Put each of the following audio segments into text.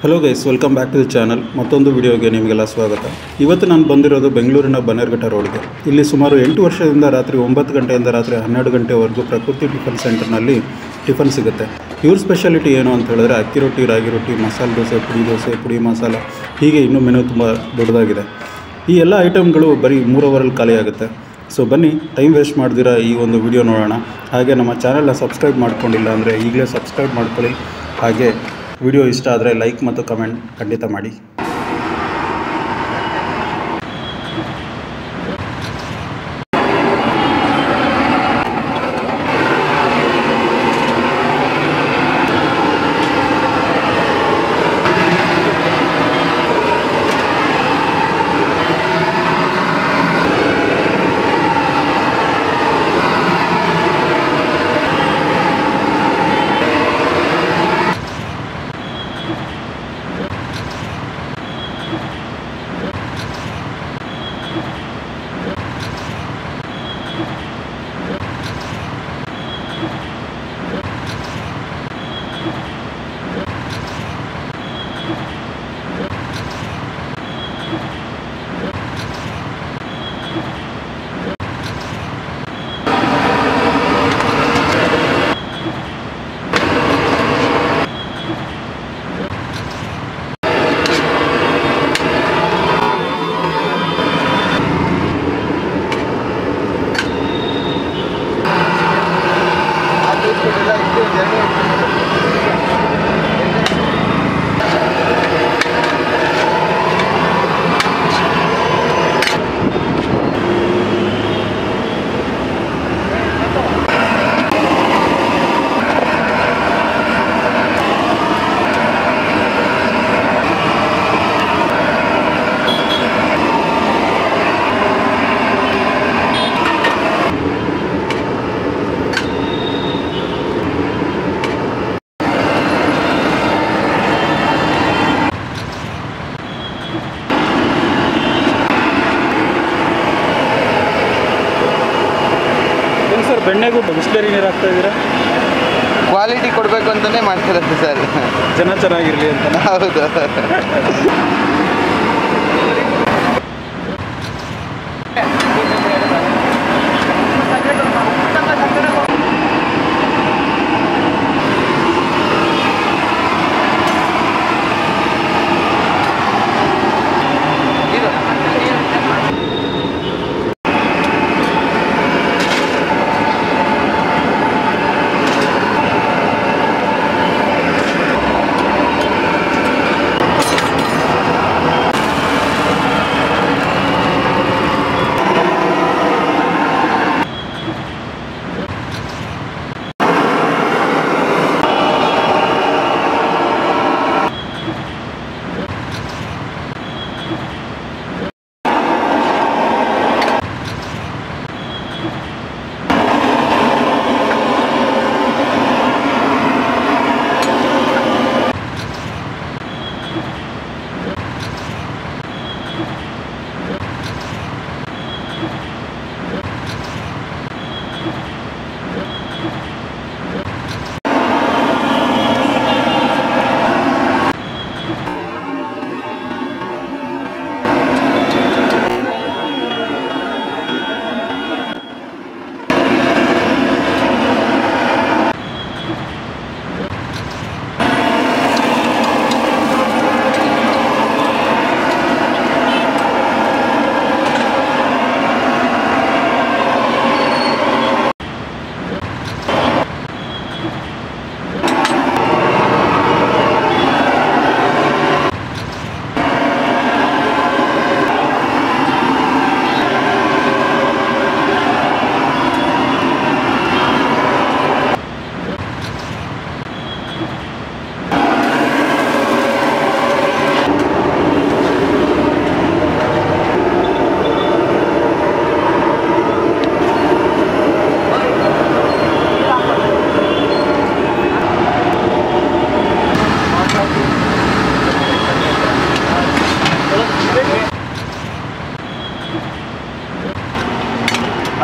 Hello guys welcome back to the channel ಮತ್ತೊಂದು ವಿಡಿಯೋಗೆ ನಿಮಗೆಲ್ಲ ಸ್ವಾಗತ ಇವತ್ತು ನಾನು ಬಂದಿರೋದು ಬೆಂಗಳೂರಿನ ಬನ್ನೇರ್ಘಟ್ಟ ರೋಡ್ಗೆ ಇಲ್ಲಿ ಸುಮಾರು ಎಂಟು ವರ್ಷದಿಂದ ರಾತ್ರಿ ಒಂಬತ್ತು ಗಂಟೆಯಿಂದ ರಾತ್ರಿ ಹನ್ನೆರಡು ಗಂಟೆವರೆಗೂ ಪ್ರಕೃತಿ ಟಿಫನ್ ಸೆಂಟರ್ನಲ್ಲಿ ಟಿಫನ್ ಸಿಗುತ್ತೆ ಇವ್ರ ಸ್ಪೆಷಾಲಿಟಿ ಏನು ಅಂತ ಹೇಳಿದ್ರೆ ಅಕ್ಕಿ ರೊಟ್ಟಿ ರಾಗಿ ರೊಟ್ಟಿ ಮಸಾಲೆ ದೋಸೆ ಪುಡಿ ದೋಸೆ ಪುಡಿ ಮಸಾಲ ಹೀಗೆ ಇನ್ನೂ ಮೆನು ತುಂಬ ದೊಡ್ಡದಾಗಿದೆ ಈ ಎಲ್ಲ ಐಟಮ್ಗಳು ಬರೀ ಮೂರು ಅವರಲ್ಲಿ ಖಾಲಿ ಆಗುತ್ತೆ ಸೊ ಬನ್ನಿ ಟೈಮ್ ವೇಸ್ಟ್ ಮಾಡ್ದಿರಾ ಈ ಒಂದು ವಿಡಿಯೋ ನೋಡೋಣ ಹಾಗೆ ನಮ್ಮ ಚಾನಲ್ನ ಸಬ್ಸ್ಕ್ರೈಬ್ ಮಾಡ್ಕೊಂಡಿಲ್ಲ ಅಂದರೆ ಈಗಲೇ ಸಬ್ಸ್ಕ್ರೈಬ್ ಮಾಡ್ಕೊಳ್ಳಿ ಹಾಗೆ ವಿಡಿಯೋ ಇಷ್ಟ ಆದರೆ ಲೈಕ್ ಮತ್ತು ಕಮೆಂಟ್ ಖಂಡಿತ ಮಾಡಿ ಏನು ಸರ್ ಬೆಣ್ಣೆಗೂ ಬಿಸ್ಲರಿ ನೀರು ಹಾಕ್ತಾ ಇದ್ದೀರಾ ಕ್ವಾಲಿಟಿ ಕೊಡಬೇಕು ಅಂತಾನೆ ಮಾಡ್ತಿರೋದು ಸರ್ ಜನ ಚೆನ್ನಾಗಿರಲಿ ಅಂತ ಹೌದು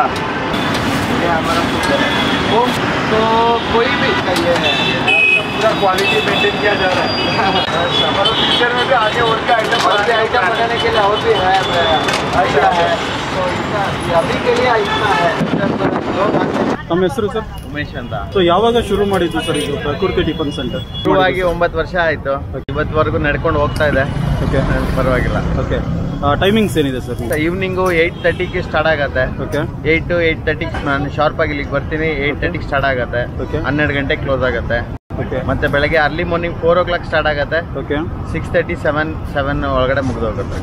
तो कोई भी ये पूरा क्वालिटी मेंटेन किया जा रहा है हमारे फ्यूचर में भी आगे और का आइटम और भी आइटम बनाने के लिए और भी है अच्छा है तो इतना अभी के लिए इतना है लोग आते हैं ತಮ್ಮ ಹೆಸರು ಸರ್ ಉಮೇಶ್ ಅಂತ ಸೊ ಯಾವಾಗ ಶುರು ಮಾಡಿದ್ದು ಸರ್ ಇದು ಪ್ರಕೃತಿ ಟಿಫನ್ ಸೆಂಟರ್ ಶುರುವಾಗಿ ಒಂಬತ್ತು ವರ್ಷ ಆಯ್ತು ಇವತ್ತವರೆಗೂ ನಡ್ಕೊಂಡು ಹೋಗ್ತಾ ಇದೆ ಓಕೆ ಪರವಾಗಿಲ್ಲ ಓಕೆ ಟೈಮಿಂಗ್ಸ್ ಏನಿದೆ ಸರ್ ಈವ್ನಿಂಗು ಏಯ್ಟ್ ತರ್ಟಿಗೆ ಸ್ಟಾರ್ಟ್ ಆಗತ್ತೆ ಓಕೆ ಏಯ್ಟ್ ಟು ಏಯ್ಟ್ ತರ್ಟಿಗೆ ನಾನು ಶಾರ್ಪ್ ಆಗಿ ಇಲ್ಲಿಗೆ ಬರ್ತೀನಿ ಏಯ್ಟ್ ತರ್ಟಿಗೆ ಸ್ಟಾರ್ಟ್ ಆಗತ್ತೆ Okay. ಹನ್ನೆರಡು ಗಂಟೆಗೆ ಕ್ಲೋಸ್ ಆಗುತ್ತೆ ಓಕೆ ಮತ್ತೆ ಬೆಳಗ್ಗೆ early morning four o'clock start ಆಗುತ್ತೆ okay six thirty seven seven ಒಳಗಡೆ ಮುಗಿದೋಗುತ್ತೆ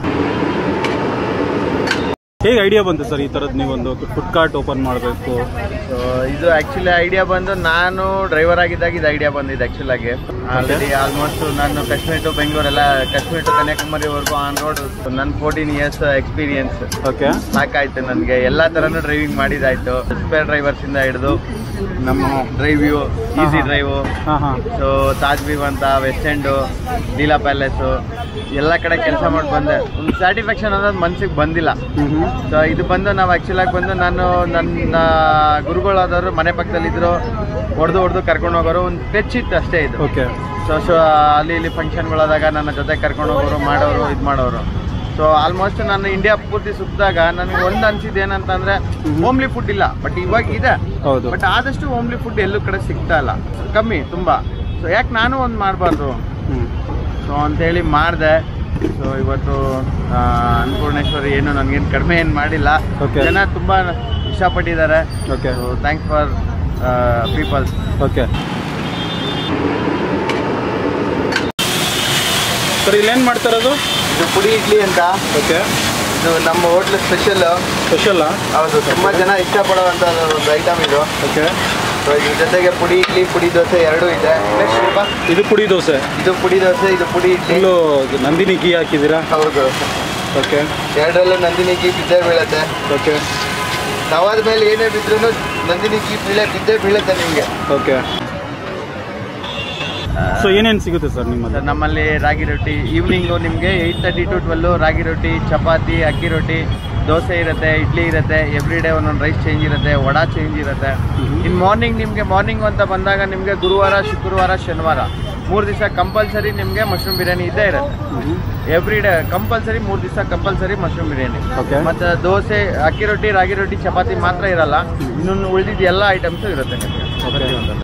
ಹೇಗೆ ಐಡಿಯಾ ಬಂತು ಸರ್ ಈ ಥರದ್ದು ನೀವೊಂದು ಫುಡ್ ಕಾರ್ಟ್ ಓಪನ್ ಮಾಡಬೇಕು ಸೊ ಇದು ಆಕ್ಚುಲಿ ಐಡಿಯಾ ಬಂದು ನಾನು ಡ್ರೈವರ್ ಆಗಿದ್ದಾಗ ಇದು ಐಡಿಯಾ ಬಂದಿದೆ ಆಕ್ಚುಲ್ ಆಗಿ ಆಲ್ರೆಡಿ ಆಲ್ಮೋಸ್ಟ್ ನಾನು ಕಾಶ್ಮೀರ್ ಟು ಬೆಂಗಳೂರೆಲ್ಲ ಕಾಶ್ಮೀರ್ ಟು ಕನ್ಯಾಕುಮಾರಿವರೆಗೂ ಆನ್ ರೋಡ್ ನನ್ನ ಫೋರ್ಟೀನ್ ಇಯರ್ಸ್ ಎಕ್ಸ್ಪೀರಿಯನ್ಸ್ ಓಕೆ ಸಾಕಾಯ್ತು ನನಗೆ ಎಲ್ಲ ಥರನೂ ಡ್ರೈವಿಂಗ್ ಮಾಡಿದಾಯ್ತು ಸ್ಪೇರ್ ಡ್ರೈವರ್ಸಿಂದ ಹಿಡಿದು ನಮ್ಮ ಡ್ರೈವ್ ಈಸಿ ಡ್ರೈವು ಹಾಂ ಹಾಂ ಸೊ ತಾಜ್ ವೀವ್ ಅಂತ ವೆಸ್ಟ್ ಎಂಡು ಲೀಲಾ ಪ್ಯಾಲೇಸು ಎಲ್ಲ ಕಡೆ ಕೆಲಸ ಮಾಡಿ ಬಂದೆ ಒಂದು ಸ್ಯಾಟಿಸ್ಫ್ಯಾಕ್ಷನ್ ಅನ್ನೋದು ಮನ್ಸಿಗೆ ಬಂದಿಲ್ಲ ಹ್ಞೂ ಸೊ ಇದು ಬಂದು ನಾವು ಆ್ಯಕ್ಚುಲಾಗಿ ಬಂದು ನಾನು ನನ್ನ ಗುರುಗಳಾದವರು ಮನೆ ಪಕ್ಕದಲ್ಲಿದ್ದರು ಹೊಡೆದು ಹೊಡೆದು ಕರ್ಕೊಂಡು ಹೋಗೋರು ಒಂದು ಟಚ್ ಇತ್ತು ಅಷ್ಟೇ ಇದು ಓಕೆ ಸೊ ಸೊ ಅಲ್ಲಿ ಇಲ್ಲಿ ಫಂಕ್ಷನ್ಗಳಾದಾಗ ನನ್ನ ಜೊತೆ ಕರ್ಕೊಂಡು ಹೋಗೋರು ಮಾಡೋರು ಇದು ಮಾಡೋರು ಸೊ ಆಲ್ಮೋಸ್ಟ್ ನಾನು ಇಂಡಿಯಾ ಪೂರ್ತಿ ಸುತ್ತಿದಾಗ ನನಗೆ ಒಂದು ಅನ್ಸಿದ್ದು ಏನಂತಂದ್ರೆ ಹೋಮ್ಲಿ ಫುಡ್ ಇಲ್ಲ ಬಟ್ ಇವಾಗ ಇದೆ ಹೌದು ಬಟ್ ಆದಷ್ಟು ಹೋಮ್ಲಿ ಫುಡ್ ಎಲ್ಲೂ ಕಡೆ ಸಿಗ್ತಾ ಇಲ್ಲ ಕಮ್ಮಿ ತುಂಬ ಸೊ ಯಾಕೆ ನಾನು ಒಂದು ಮಾಡಬಾರ್ದು ಹ್ಞೂ ಸೊ ಅಂತೇಳಿ ಮಾಡಿದೆ ಸೊ ಇವತ್ತು ಆ, ಅನ್ನಪೂರ್ಣೇಶ್ವರಿ ಏನು ನನಗೇನು ಕಡಿಮೆ ಏನು ಮಾಡಿಲ್ಲ Okay. ಜನ ತುಂಬ ಇಷ್ಟಪಟ್ಟಿದ್ದಾರೆ okay so thanks for peoples okay sir ಇಲ್ಲೇನು ಮಾಡ್ತಾ ಇರೋದು ಇದು ಪುಡಿ ಇಡ್ಲಿ ಅಂತ ಓಕೆ ಇದು ನಮ್ಮ ಹೋಟ್ಲ್ ಸ್ಪೆಷಲ್ ಸ್ಪೆಷಲ್ಲಾ ಹೌದು ತುಂಬ ಜನ ಇಷ್ಟಪಡುವಂಥ ಒಂದು ಐಟಮ್ ಇದು ಓಕೆ ಸೊ ಇದ್ರ ಜೊತೆಗೆ ಪುಡಿ ಇಡ್ಲಿ ಪುಡಿ ದೋಸೆ ಎರಡೂ ಇದೆ ನೆಕ್ಸ್ಟ್ ಸ್ವಲ್ಪ ಇದು ಪುಡಿ ದೋಸೆ ಇದು ಪುಡಿ ದೋಸೆ ಇದು ಪುಡಿ ಇಡ್ಲಿ ಫುಲ್ಲು ನಂದಿನಿ ಗೀ ಹಾಕಿದ್ದೀರಾ ಹೌದು ಓಕೆ ಎರಡರಲ್ಲೂ ನಂದಿನಿ ಗೀ ಬಿದ್ದೇ ಬೀಳುತ್ತೆ ಓಕೆ ತವಾದ ಮೇಲೆ ಏನೇ ಬಿದ್ರೂ ನಂದಿನಿ ಗೀ ಬೀಳೆ ಬಿದ್ದೇ ಬೀಳುತ್ತೆ ನಿಮಗೆ ಓಕೆ ಸೊ ಏನೇನು ಸಿಗುತ್ತೆ ಸರ್ ನಿಮ್ಮಲ್ಲಿ ಸರ್ ನಮ್ಮಲ್ಲಿ ರಾಗಿ ರೊಟ್ಟಿ ಈವ್ನಿಂಗು ನಿಮಗೆ eight thirty to twelve ragi roti chapati akki roti dosa ಇರುತ್ತೆ ಇಡ್ಲಿ ಇರುತ್ತೆ ಎವ್ರಿ ಡೇ ಒಂದೊಂದು ರೈಸ್ ಚೇಂಜ್ ಇರುತ್ತೆ ವಡಾ ಚೇಂಜ್ ಇರುತ್ತೆ ಇನ್ನು ಮಾರ್ನಿಂಗ್ ನಿಮಗೆ ಮಾರ್ನಿಂಗ್ ಅಂತ ಬಂದಾಗ ನಿಮಗೆ ಗುರುವಾರ ಶುಕ್ರವಾರ ಶನಿವಾರ ಮೂರು ದಿವಸ ಕಂಪಲ್ಸರಿ ನಿಮಗೆ ಮಶ್ರೂಮ್ ಬಿರಿಯಾನಿ ಇದ್ದೇ ಇರುತ್ತೆ ಎವ್ರಿ ಡೇ ಕಂಪಲ್ಸರಿ ಮೂರು ದಿವಸ ಕಂಪಲ್ಸರಿ ಮಶ್ರೂಮ್ ಬಿರಿಯಾನಿ ಓಕೆ ಮತ್ತು ದೋಸೆ ಅಕ್ಕಿ ರೊಟ್ಟಿ ರಾಗಿ ರೊಟ್ಟಿ ಚಪಾತಿ ಮಾತ್ರ ಇರಲ್ಲ ಇನ್ನೊಂದು ಉಳಿದಿದ್ದು ಎಲ್ಲ ಐಟಮ್ಸು ಇರುತ್ತೆ ನಿಮಗೆ ಪ್ರತಿಯೊಂದರಲ್ಲಿ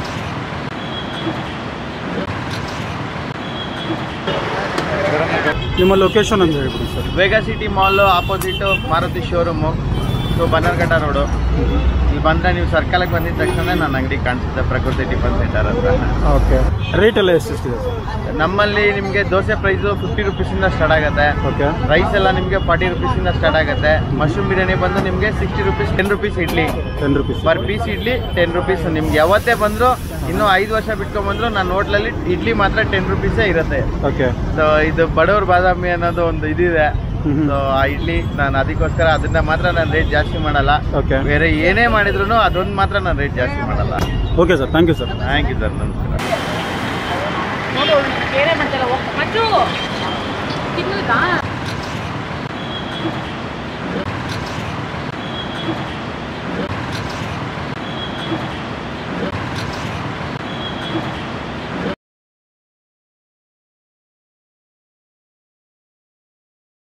ನಿಮ್ಮ ಲೊಕೇಶನ್ ಅಂತ ಹೇಳ್ಬಿಡಿ sir Vega City Mall opposite Maruti showroom so Bannerghatta road ಇಲ್ಲಿ ಬಂದರೆ ನೀವು ಸರ್ಕಲ್ಗೆ ಬಂದಿದ ತಕ್ಷಣ ನನ್ನ ಅಂಗಡಿ ಕಾಣಿಸುತ್ತೆ ಪ್ರಕೃತಿ ಟಿಫನ್ ಸೆಂಟರ್ ಅಂತ ಓಕೆ ರೇಟ್ ಎಲ್ಲ ಎಷ್ಟೆಷ್ಟಿದೆ ಸರ್ ನಮ್ಮಲ್ಲಿ ನಿಮಗೆ ದೋಸೆ ಪ್ರೈಸು ಫಿಫ್ಟಿ ರುಪೀಸಿಂದ ಸ್ಟಾರ್ಟ್ ಆಗುತ್ತೆ ಓಕೆ ರೈಸ್ ಎಲ್ಲ ನಿಮಗೆ ಫಾರ್ಟಿ ರುಪೀಸಿಂದ ಸ್ಟಾರ್ಟ್ ಆಗುತ್ತೆ ಮಶ್ರೂಮ್ ಬಿರಿಯಾನಿ ಬಂದು ನಿಮಗೆ sixty rupees ten rupees idli ten rupees per piece idli ten rupees ನಿಮ್ಗೆ ಯಾವತ್ತೇ ಬಂದರೂ ಇನ್ನೂ ಐದು ವರ್ಷ ಬಿಟ್ಕೊಂಡ್ಬಂದ್ರು ನನ್ನ ಹೋಟ್ಲಲ್ಲಿ ಇಡ್ಲಿ ಮಾತ್ರ ಟೆನ್ ರುಪೀಸೇ ಇರುತ್ತೆ ಓಕೆ ಸೊ ಇದು ಬಡವ್ರ ಬಾದಾಮಿ ಅನ್ನೋದು ಒಂದು ಇದಿದೆ ಹ್ಮ್ ಸೊ ಆ ಇಡ್ಲಿ ನಾನು ಅದಕ್ಕೋಸ್ಕರ ಅದನ್ನ ಮಾತ್ರ ನಾನು ರೇಟ್ ಜಾಸ್ತಿ ಮಾಡಲ್ಲ ಓಕೆ ಬೇರೆ ಏನೇ ಮಾಡಿದ್ರು ಅದೊಂದು ಮಾತ್ರ ನಾನು ರೇಟ್ ಜಾಸ್ತಿ ಮಾಡಲ್ಲ okay sir thank you sir thank you sir ನಮಸ್ಕಾರ ನೋಡು ಬೇರೆ ಮಾಡ್ತಾರ ಮಚ್ಚು